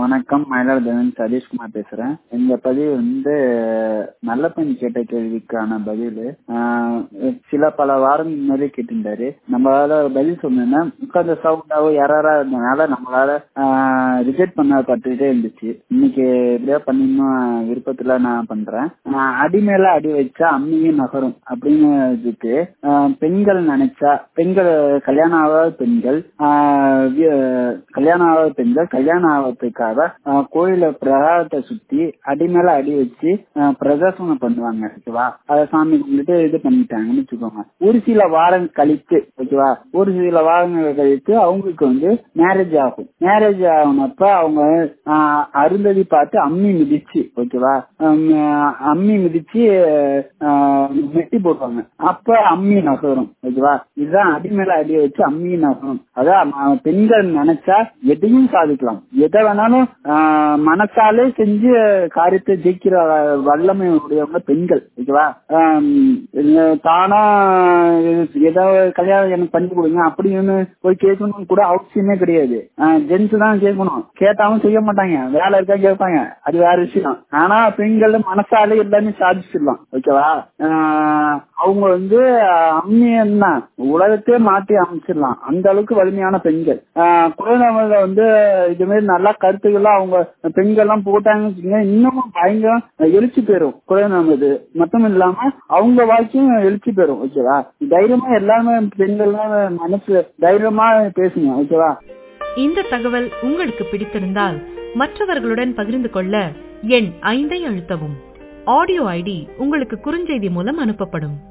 வணக்கம் மயிலாடுதுறை சதீஷ்குமார் பேசுறேன் இந்த பதிவு வந்து நல்ல பெண் கேட்ட கேள்விக்கான பதில் சில பல வாரம் முன்னாடி கேட்டிருந்தாரு நம்மளால பதில் சொன்னோம்னா உட்கார்ந்த சவுண்டாவோ யாரா இருந்தனால நம்மளால ரிஜெக்ட் பண்ண பட்டுக்கிட்டே இருந்துச்சு இன்னைக்கு எப்படியா பண்ணிடணும் விருப்பத்துல நான் பண்றேன் அடி மேல அடி வச்சா அம்மியும் நகரும் அப்படின்னு இதுக்கு பெண்கள் நினைச்சா பெண்கள் கல்யாணம் ஆகாத பெண்கள் கல்யாணம் ஆகாத பெண்கள் கல்யாணம் ஆகிறதுக்காக கோயில பிரகாரத்தை சுத்தி அடி மேல அடி வச்சு பிரதர்சனம் பண்ணுவாங்க ஓகேவா அத சாமி கும்பிட்டு இது பண்ணிட்டாங்கன்னு வச்சுக்கோங்க ஒரு சில வாரம் கழித்து ஓகேவா ஒரு சில வாரங்கள் கழித்து அவங்களுக்கு வந்து மேரேஜ் ஆகும் மேரேஜ் ஆகுனப்ப அவங்க அருந்ததி பார்த்து அம்மி மிதிச்சு ஓகேவா அம்மி மிதிச்சு வெட்டி போடுவாங்க அப்ப அம்மி நகரும் ஓகேவா இதுதான் அடி மேல அடி வச்சு அம்மி நகரும் அதான் பெண்கள் நினைச்சா எதையும் சாதிக்கலாம் எதை வேணாலும் மனசாலே செஞ்சு காரியத்தை ஜெயிக்கிற வல்லமை உடையவங்க பெண்கள் ஓகேவா தானா ஏதோ கல்யாணம் எனக்கு பண்ணி கொடுங்க அப்படின்னு போய் கேட்கணும் கூட அவசியமே கிடையாது ஜென்ஸ் தான் கேட்கணும் கேட்டாலும் செய்ய மாட்டாங்க வேலை இருக்கா கேட்பாங்க அது வேற விஷயம் ஆனா பெண்கள் மனசாலே எல்லாமே சாதிச்சிடலாம் ஓகேவா அவங்க வந்து அம்மி என்ன உலகத்தையே மாற்றி அமைச்சிடலாம் அந்த அளவுக்கு வலிமையான பெண்கள் குழந்தைங்கள வந்து இது மாதிரி நல்லா கருத்துக்கள்லாம் அவங்க பெண்கள் எல்லாம் போட்டாங்கன்னு இன்னமும் பயங்கரம் எழுச்சி பெறும் குழந்தை இது மட்டும் இல்லாம அவங்க வாழ்க்கையும் எழுச்சி பெறும் ஓகேவா தைரியமா எல்லாமே பெண்கள் மனசு தைரியமா பேசுங்க ஓகேவா இந்த தகவல் உங்களுக்கு பிடித்திருந்தால் மற்றவர்களுடன் பகிர்ந்து கொள்ள எண் ஐந்தை அழுத்தவும் ஆடியோ ஐடி உங்களுக்கு குறுஞ்செய்தி மூலம் அனுப்பப்படும்